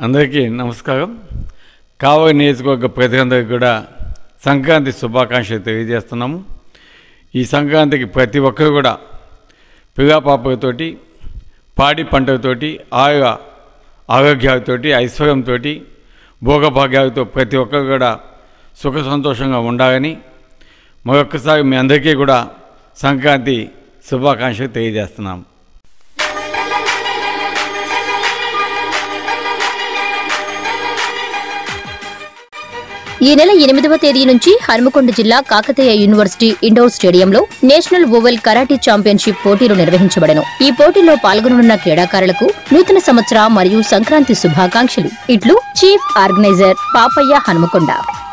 అందరికీ నమస్కారం కావలి నియోజకవర్గ ప్రజలందరికీ కూడా సంక్రాంతి శుభాకాంక్షలు తెలియజేస్తున్నాము ఈ సంక్రాంతికి ప్రతి ఒక్కరు కూడా పిల్లాపాపలతోటి పాడి పంటలతోటి ఆయు ఆరోగ్యాలతోటి ఐశ్వర్యంతో భోగభాగ్యాలతో ప్రతి ఒక్కరు కూడా సుఖ సంతోషంగా ఉండాలని మరొకసారి మీ అందరికీ కూడా సంక్రాంతి శుభాకాంక్షలు తెలియజేస్తున్నాము ఈ నెల ఎనిమిదవ తేదీ నుంచి హనుమకొండ జిల్లా కాకతీయ యూనివర్సిటీ ఇండోర్ స్టేడియంలో నేషనల్ ఓవెల్ కరాటీ ఛాంపియన్షిప్ పోటీలు నిర్వహించబడను ఈ పోటీలో పాల్గొననున్న క్రీడాకారులకు నూతన సంవత్సర మరియు సంక్రాంతి శుభాకాంక్షలు ఇట్లు చీఫ్ ఆర్గనైజర్ పాపయ్య హనుమకొండ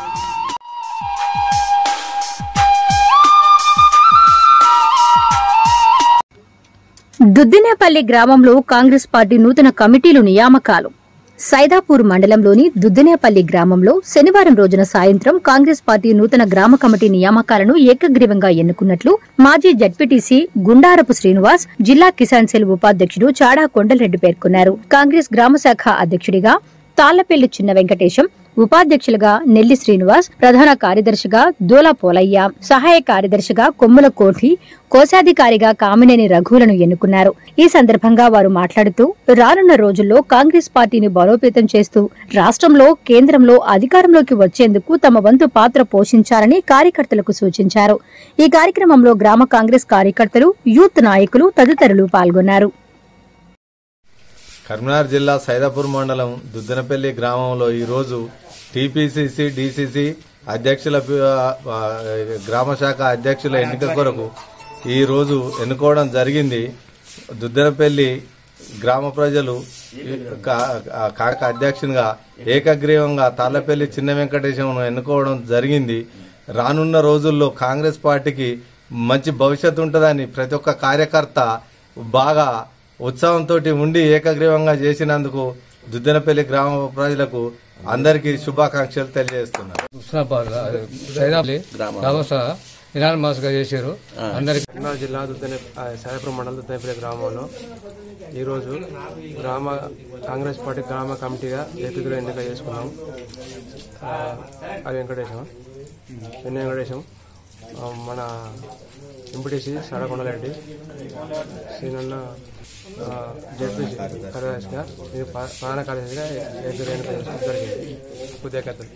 దుద్దినేపల్లి గ్రామంలో కాంగ్రెస్ పార్టీ నూతన కమిటీలు నియామకాలు సైదాపూర్ మండలంలోని దుద్దినేపల్లి గ్రామంలో శనివారం రోజున సాయంత్రం కాంగ్రెస్ పార్టీ నూతన గ్రామ కమిటీ నియామకాలను ఏకగ్రీవంగా ఎన్నుకున్నట్లు మాజీ జడ్పీటీసీ గుండారపు శ్రీనివాస్ జిల్లా కిసాన్ సెల్ ఉపాధ్యక్షుడు చాడా కొండలరెడ్డి పేర్కొన్నారు కాంగ్రెస్ గ్రామ శాఖ అధ్యక్షుడిగా తాళ్లపల్లి చిన్న వెంకటేశం ఉపాధ్యక్షులుగా నెల్లి శ్రీనివాస్ ప్రధాన కార్యదర్శిగా దూల పోలయ్య సహాయ కార్యదర్శిగా కొమ్ముల కోఠి కోశాధికారిగా కామినేని రఘువులను ఎన్నుకున్నారు ఈ సందర్భంగా వారు మాట్లాడుతూ రానున్న రోజుల్లో కాంగ్రెస్ పార్టీని బలోపేతం చేస్తూ రాష్ట్రంలో కేంద్రంలో అధికారంలోకి వచ్చేందుకు తమ వంతు పాత్ర పోషించాలని కార్యకర్తలకు సూచించారు ఈ కార్యక్రమంలో గ్రామ కాంగ్రెస్ కార్యకర్తలు యూత్ నాయకులు తదితరులు పాల్గొన్నారు కరీంనగర్ జిల్లా సైదాపూర్ మండలం దుద్దనపల్లి గ్రామంలో ఈరోజు టీపీసీసీ డీసీసీ అధ్యక్షుల ఆ, గ్రామ శాఖ అధ్యక్షుల ఎన్నిక కొరకు ఈ రోజు ఎన్నుకోవడం జరిగింది దుద్దనపల్లి గ్రామ ప్రజలు కా- ఆ కాక అధ్యక్షునిగా ఏకగ్రీవంగా తాళ్లపల్లి చిన్న వెంకటేశంను ఎన్నుకోవడం జరిగింది రానున్న రోజుల్లో కాంగ్రెస్ పార్టీకి మంచి భవిష్యత్తు ఉంటుందని ప్రతి ఒక్క కార్యకర్త బాగా ఉత్సాహంతో ఉండి ఏకగ్రీవంగా చేసినందుకు దుద్దనపల్లి గ్రామ ప్రజలకు అందరికీ శుభాకాంక్షలు తెలియజేస్తున్నారు హుస్నాబాద్ సైదాపల్లి గ్రామస్థ ఇనానమస్ గా చేశారు అందరికి కరీంనగర్ జిల్లా దుద్దనే సాయపురం మండలం దుద్దనేపల్లి గ్రామంలో ఈరోజు గ్రామ కాంగ్రెస్ పార్టీ గ్రామ కమిటీగా ఏకగ్రహ ఎన్నిక చేసుకున్నాం ఆ, అది వెంకటేశం వెన్న వెంకటేశం ఆ, మన ఎంపీటీసీ సడకొండలరెడ్డి సీనన్న జడ్పీసీ కార్యదర్శిగా ఇది ప్ర- ప్రధాన కార్యదర్శిగా ఏకగ్రహ ఎన్నిక చేసుకోవడం జరిగింది కృతజ్ఞతలు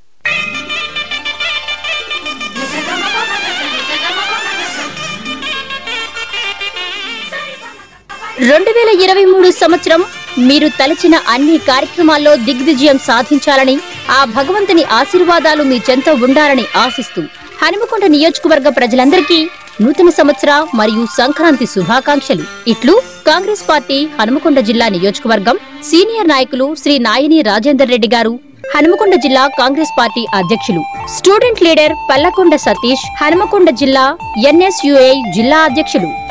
రెండు వేల ఇరవై మూడు సంవత్సరం మీరు తలచిన అన్ని కార్యక్రమాల్లో దిగ్విజయం సాధించాలని ఆ భగవంతుని ఆశీర్వాదాలు మీ చెంత ఉండాలని ఆశిస్తూ హనుమకొండ నియోజకవర్గ ప్రజలందరికీ నూతన సంవత్సర మరియు సంక్రాంతి శుభాకాంక్షలు ఇట్లు కాంగ్రెస్ పార్టీ హనుమకొండ జిల్లా నియోజకవర్గం సీనియర్ నాయకులు శ్రీ నాయని రాజేందర్ రెడ్డి గారు హనుమకొండ జిల్లా కాంగ్రెస్ పార్టీ అధ్యక్షులు స్టూడెంట్ లీడర్ పల్లకొండ సతీష్ హనుమకొండ జిల్లా ఎన్ఎస్యుఐ జిల్లా అధ్యక్షులు